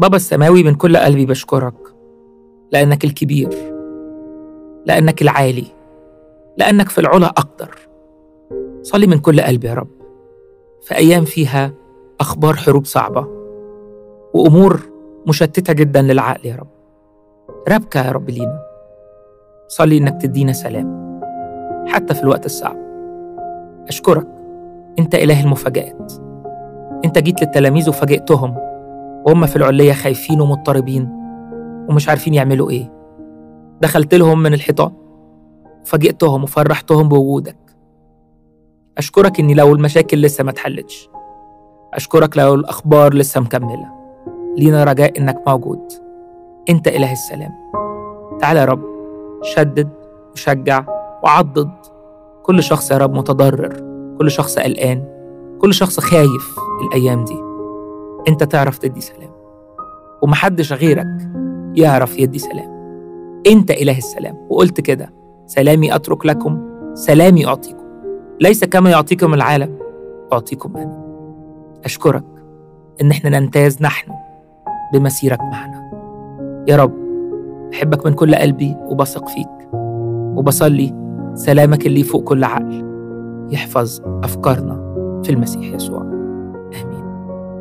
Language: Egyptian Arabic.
بابا السماوي من كل قلبي بشكرك لأنك الكبير لأنك العالي لأنك في العلا أقدر صلي من كل قلبي يا رب في أيام فيها أخبار حروب صعبة وأمور مشتتة جدا للعقل يا رب ربك يا رب لينا صلي إنك تدينا سلام حتى في الوقت الصعب أشكرك أنت إله المفاجآت أنت جيت للتلاميذ وفاجئتهم وهم في العلية خايفين ومضطربين ومش عارفين يعملوا إيه دخلت لهم من الحيطان وفاجئتهم وفرحتهم بوجودك أشكرك إني لو المشاكل لسه ما اتحلتش أشكرك لو الأخبار لسه مكملة لينا رجاء إنك موجود أنت إله السلام تعالى يا رب شدد وشجع وعضد كل شخص يا رب متضرر كل شخص قلقان كل شخص خايف الأيام دي أنت تعرف تدي سلام ومحدش غيرك يعرف يدي سلام أنت إله السلام وقلت كده سلامي أترك لكم سلامي أعطيكم ليس كما يعطيكم العالم أعطيكم أنا أشكرك إن إحنا نمتاز نحن بمسيرك معنا يا رب بحبك من كل قلبي وبثق فيك وبصلي سلامك اللي فوق كل عقل يحفظ أفكارنا في المسيح يسوع